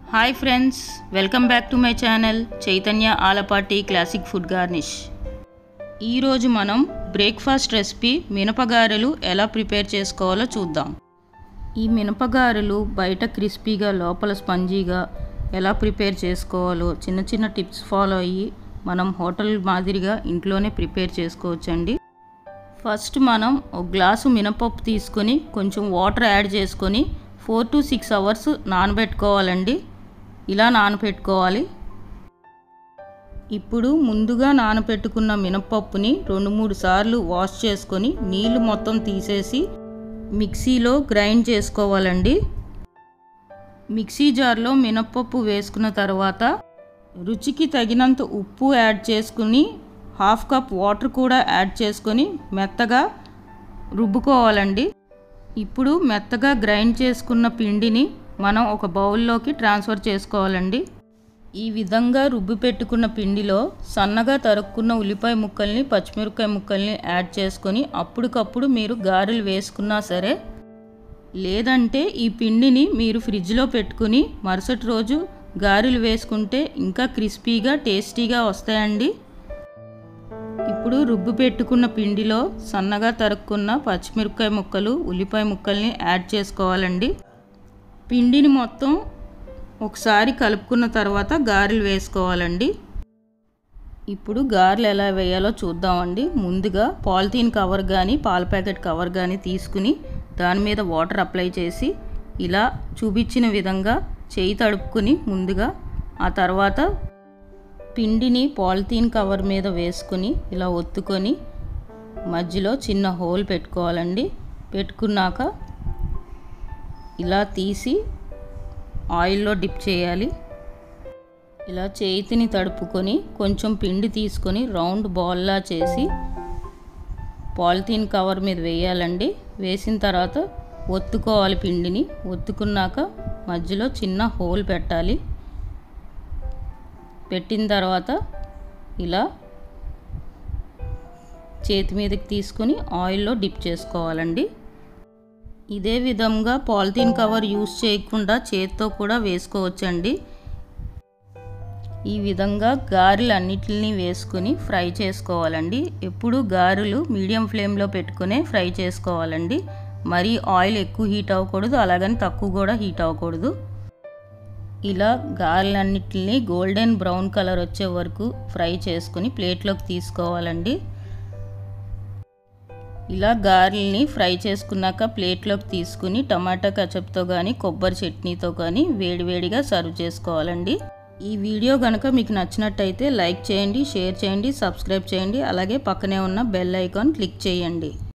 hi friends welcome back to my channel Chaitanya Alapati classic food garnish ఈరోజు మనం breakfast recipe మినపగారెలు ఎలా prepare చేసుకోవాలో చూద్దాం ఈ మినపగారెలు బయట క్రిస్పీగా లోపల స్పంజీగా ఎలా ప్రిపేర్ చేసుకోవాలో చిన్న చిన్న టిప్స్ ఫాలో అయ్యి మనం హోటల్ మాదిరిగా ఇంట్లోనే ప్రిపేర్ చేసుకోవచ్చండి ఫస్ట్ మనం ఒక గ్లాసు మినపప్పు తీసుకొని కొంచెం వాటర్ యాడ్ చేసుకొని ఫోర్ టు సిక్స్ అవర్స్ నానబెట్టుకోవాలండి ఇలా నానబెట్టుకోవాలి ఇప్పుడు ముందుగా నానబెట్టుకున్న మినపప్పుని రెండు మూడు సార్లు వాష్ చేసుకొని నీళ్లు మొత్తం తీసేసి మిక్సీలో గ్రైండ్ చేసుకోవాలండి మిక్సీ జార్లో మినపప్పు వేసుకున్న తర్వాత రుచికి తగినంత ఉప్పు యాడ్ చేసుకుని హాఫ్ కప్ వాటర్ కూడా యాడ్ చేసుకొని మెత్తగా రుబ్బుకోవాలండి ఇప్పుడు మెత్తగా గ్రైండ్ చేసుకున్న పిండిని మనం ఒక బౌల్లోకి ట్రాన్స్ఫర్ చేసుకోవాలండి ఈ విధంగా రుబ్బి పెట్టుకున్న పిండిలో సన్నగా తరుక్కున్న ఉల్లిపాయ ముక్కల్ని పచ్చిమిరపకాయ ముక్కల్ని యాడ్ చేసుకొని అప్పటికప్పుడు మీరు గారెలు వేసుకున్నా సరే లేదంటే ఈ పిండిని మీరు ఫ్రిడ్జ్లో పెట్టుకుని మరుసటి రోజు గారెలు వేసుకుంటే ఇంకా క్రిస్పీగా టేస్టీగా వస్తాయండి ఇప్పుడు రుబ్బు పెట్టుకున్న పిండిలో సన్నగా తరుక్కున్న పచ్చిమిరపకాయ ముక్కలు ఉల్లిపాయ ముక్కల్ని యాడ్ చేసుకోవాలండి పిండిని మొత్తం ఒకసారి కలుపుకున్న తర్వాత గారెలు వేసుకోవాలండి ఇప్పుడు గారెలు ఎలా వేయాలో చూద్దామండి ముందుగా పాలిథీన్ కవర్ కానీ పాల ప్యాకెట్ కవర్ కానీ తీసుకుని దాని మీద వాటర్ అప్లై చేసి ఇలా చూపించిన విధంగా చేయి తడుపుకుని ముందుగా ఆ తర్వాత పిండిని పాలిథీన్ కవర్ మీద వేసుకుని ఇలా ఒత్తుకొని మధ్యలో చిన్న హోల్ పెట్టుకోవాలండి పెట్టుకున్నాక ఇలా తీసి ఆయిల్లో డిప్ చేయాలి ఇలా చేతిని తడుపుకొని కొంచెం పిండి తీసుకొని రౌండ్ బాల్లా చేసి పాలిథీన్ కవర్ మీద వేయాలండి వేసిన తర్వాత ఒత్తుకోవాలి పిండిని ఒత్తుకున్నాక మధ్యలో చిన్న హోల్ పెట్టాలి పెట్టిన తర్వాత ఇలా చేతి మీదకి తీసుకొని ఆయిల్లో డిప్ చేసుకోవాలండి ఇదే విధంగా పాలిథీన్ కవర్ యూస్ చేయకుండా చేతితో కూడా వేసుకోవచ్చండి ఈ విధంగా గారెలు అన్నిటిని వేసుకుని ఫ్రై చేసుకోవాలండి ఎప్పుడు గారెలు మీడియం ఫ్లేమ్లో పెట్టుకునే ఫ్రై చేసుకోవాలండి మరి ఆయిల్ ఎక్కువ హీట్ అవ్వకూడదు అలాగని తక్కువ కూడా హీట్ అవ్వకూడదు ఇలా గారెలన్నిటిని గోల్డెన్ బ్రౌన్ కలర్ వచ్చే వరకు ఫ్రై చేసుకుని ప్లేట్లోకి తీసుకోవాలండి ఇలా గారెల్ని ఫ్రై చేసుకున్నాక ప్లేట్లోకి తీసుకుని టమాటా కచప్తో కానీ కొబ్బరి చట్నీతో కానీ వేడివేడిగా సర్వ్ చేసుకోవాలండి ఈ వీడియో కనుక మీకు నచ్చినట్టయితే లైక్ చేయండి షేర్ చేయండి సబ్స్క్రైబ్ చేయండి అలాగే పక్కనే ఉన్న బెల్ ఐకాన్ క్లిక్ చేయండి